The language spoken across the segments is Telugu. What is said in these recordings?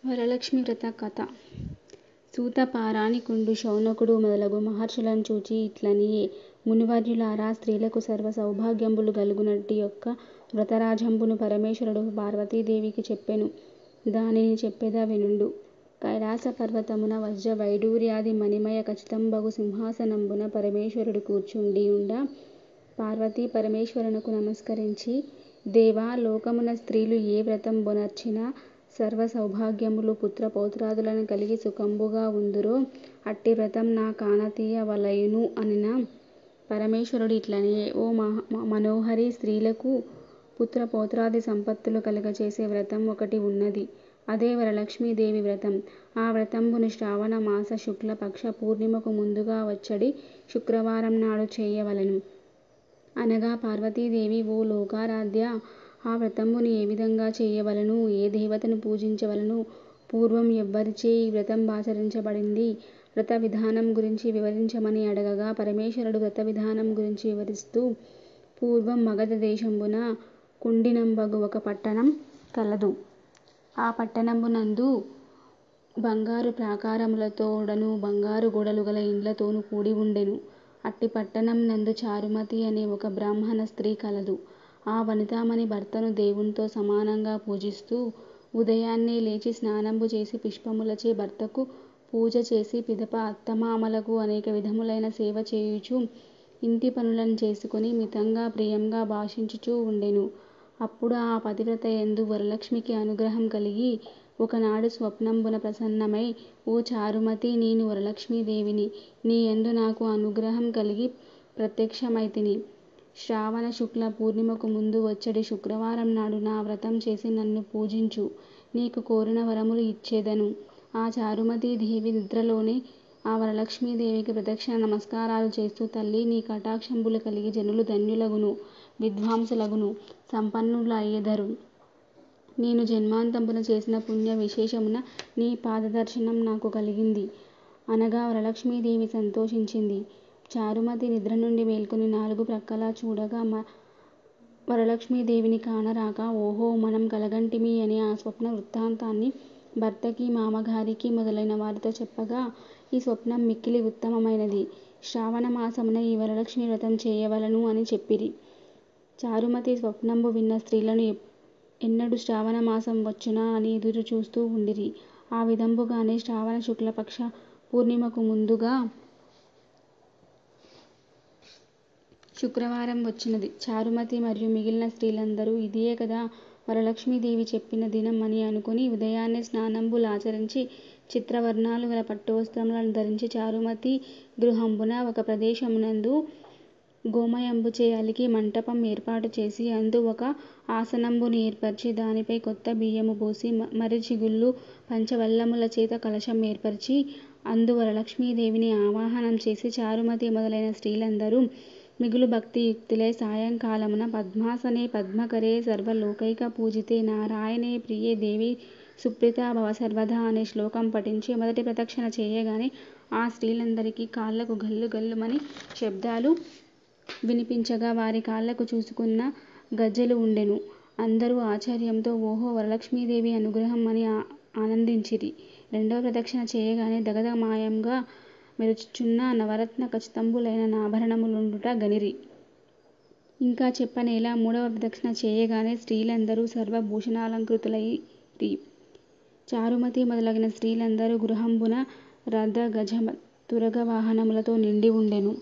వరలక్ష్మి వ్రత కథ సూత పారాణికుండు శౌనకుడు మొదలగు మహర్షులను చూచి ఇట్లనియే మునివర్యులారా స్త్రీలకు సర్వ సౌభాగ్యంబులు గలుగునట్టి యొక్క వ్రతరాజంబును పరమేశ్వరుడు పార్వతీదేవికి చెప్పెను దానిని చెప్పెద వినుడు కైలాస పర్వతమున వజ్ర వైఢూర్యాది మణిమయ ఖచితంబగు సింహాసనంబున పరమేశ్వరుడు కూర్చుండి యుండ పార్వతీ పరమేశ్వరునకు నమస్కరించి దేవా లోకమున స్త్రీలు ఏ వ్రతంబునర్చిన సర్వ సౌభాగ్యములు పుత్ర పౌత్రాదులను కలిగి సుఖంబుగా వుందురో అట్టి వ్రతం నా కానతీయ వలయును అనిన పరమేశ్వరుడు ఇట్లనియే ఓ మనోహరీ స్త్రీలకు పుత్ర పౌత్రాది సంపత్తులు కలుగజేసే వ్రతం ఒకటి వున్నది అదే వరలక్ష్మీదేవి వ్రతం ఆ వ్రతంబును శ్రావణ మాస శుక్ల పక్ష పూర్ణిమకు ముందుగా వచ్చడి శుక్రవారం నాడు చేయవలెను అనగా పార్వతీదేవి ఓ లోకారాధ్యా ఆ వ్రతంబును ఏ విధంగా చేయవలెను ఏ దేవతను పూజించవలెను పూర్వం ఎవ్వరిచే ఈ వ్రతంబాచరించబడింది వ్రత విధానం గురించి వివరించమని అడగగా పరమేశ్వరుడు వ్రత విధానం గురించి వివరిస్తూ పూర్వం మగధ దేశంబున కుండినంబగు ఒక పట్టణం కలదు ఆ పట్టణంబునందు బంగారు ప్రాకారములతోడను బంగారు గోడలు గల ఇండ్లతోనూ కూడి వుండెను అట్టి పట్టణం నందు చారుమతి అనే ఒక బ్రాహ్మణ స్త్రీ కలదు ఆ వనితామణి భర్తను దేవునితో సమానంగా పూజిస్తూ ఉదయాన్నే లేచి స్నానంబు చేసి పుష్పములచే భర్తకు పూజ చేసి పిదప అత్తమామలకు అనేక విధములైన సేవ చేయుచూ ఇంటి పనులను చేసుకొని మితంగా ప్రియంగా భాషించుచూ వుండెను అప్పుడు ఆ పతివ్రత యందు వరలక్ష్మికి అనుగ్రహం కలిగి ఒకనాడు స్వప్నంబున ప్రసన్నమై ఓ చారుమతీ నేను వరలక్ష్మీదేవిని నీ యందు నాకు అనుగ్రహం కలిగి ప్రత్యక్షమైతిని శ్రావణ శుక్ల పూర్ణిమకు ముందు వచ్చడి శుక్రవారం నాడు నా వ్రతం చేసి నన్ను పూజించు నీకు కోరిన వరములు ఇచ్చేదను ఆ చారుమతీ దేవి నిద్రలోనే ఆ వరలక్ష్మీదేవికి ప్రదక్షిణ నమస్కారాలు చేస్తూ తల్లీ నీ కటాక్షంబులు కలిగి జనులు ధన్యులగును విద్వాంసులగును సంపన్నులయ్యెదరు నేను జన్మాంతంబున చేసిన పుణ్య విశేషమున నీ పాదదర్శనం నాకు కలిగింది అనగా వరలక్ష్మీదేవి సంతోషించింది చారుమతి నిద్ర నుండి మేల్కొని నాలుగు ప్రక్కలా చూడగా వరలక్ష్మీదేవిని కానరాక ఓహో మనం కలగంటిమి అని ఆ స్వప్న వృత్తాంతాన్ని భర్తకి మామగారికి మొదలైన వారితో చెప్పగా ఈ స్వప్నం మిక్కిలి ఉత్తమమైనది శ్రావణ మాసమున ఈ వరలక్ష్మీ వ్రతం చేయవలెను అని చెప్పిరి చారుమతి స్వప్నంబు విన్న స్త్రీలను ఎన్నడు శ్రావణ మాసం వచ్చునా అని ఎదురు చూస్తూ వుండిరి ఆ విధంబుగానే శ్రావణ శుక్లపక్ష పూర్ణిమకు ముందుగా శుక్రవారం వచ్చినది చారుమతి మరియు మిగిలిన స్త్రీలందరూ ఇదియే కదా వరలక్ష్మీదేవి చెప్పిన దినం అని అనుకొని ఉదయాన్నే స్నానంబు లాచరించి చిత్రవర్ణాలు గల పట్టువస్త్రములను ధరించి చారుమతి గృహంబున ఒక ప్రదేశమునందు గోమయంబుచే అలికి మంటపం ఏర్పాటు చేసి అందు ఒక ఆసనంబును ఏర్పరచి దానిపై కొత్త బియ్యము పోసి మర్రిచిగుళ్ళు పంచవల్లముల చేత కలశం ఏర్పరచి అందు వరలక్ష్మీదేవిని ఆవాహనం చేసి చారుమతి మొదలైన స్త్రీలందరూ మిగులు భక్తియుక్తులై సాయంకాలమున పద్మాసనే పద్మకరే సర్వలోకైక పూజితే నారాయణే ప్రియే దేవి సుప్రీతా భవ సర్వదా అనే శ్లోకం పఠించి మొదటి ప్రదక్షిణ చేయగానే ఆ స్త్రీలందరికీ కాళ్ళకు గల్లు గల్లుమని శబ్దాలు వినిపించగా వారి కాళ్ళకు చూసుకున్న గజ్జెలు వుండెను అందరూ ఆశ్చర్యంతో ఓహో వరలక్ష్మీదేవి అనుగ్రహం అని ఆనందించిరి రెండవ ప్రదక్షిణ చేయగానే దగదగమాయంగా మెరుచుచున్న నవరత్న ఖచితంబులైన నాభరణములుండుట గనిరి ఇంకా చెప్పనేలా మూడవ ప్రదక్షిణ చేయగానే స్త్రీలందరూ సర్వభూషణాలంకృతులైరి చారుమతి మొదలగిన స్త్రీలందరూ గృహంబున రథ గజ తురగ వాహనములతో నిండి వుండెను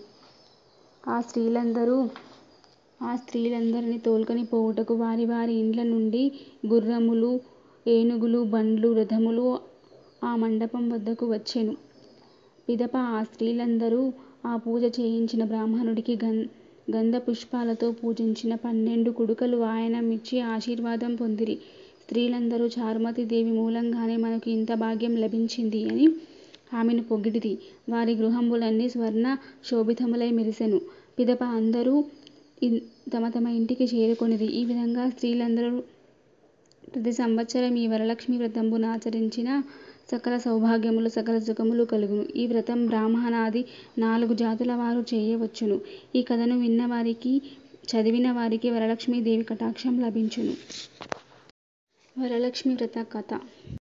ఆ స్త్రీలందరూ ఆ స్త్రీలందరిని తోల్కొని పోవుటకు వారి వారి ఇండ్ల నుండి గుర్రములు ఏనుగులు బండ్లు రథములు ఆ మంటపం వద్దకు వచ్చెను పిదప ఆ స్త్రీలందరూ ఆ పూజ చేయించిన బ్రాహ్మణుడికి గంధ పుష్పాలతో పూజించిన పన్నెండు కుడుకలు వాయనం ఇచ్చి ఆశీర్వాదం పొందిరి స్త్రీలందరూ చారుమతీ దేవి మూలంగానే మనకు ఇంత భాగ్యం లభించింది అని ఆమెను పొగిడిరి వారి గృహంబులన్నీ స్వర్ణ శోభితములై మెరిసెను పిదప అందరూ తమ తమ ఇంటికి చేరుకొనిరి ఈ విధంగా స్త్రీలందరూ ప్రతి సంవత్సరం ఈ వరలక్ష్మీ వ్రతంబును ఆచరించిన సకల సౌభాగ్యములు సకల సుఖములు కలుగును ఈ వ్రతం బ్రాహ్మణాది నాలుగు జాతుల వారు చేయవచ్చును ఈ కథను విన్నవారికి చదివిన వారికి వరలక్ష్మీదేవి కటాక్షం లభించును వరలక్ష్మి వ్రత కథ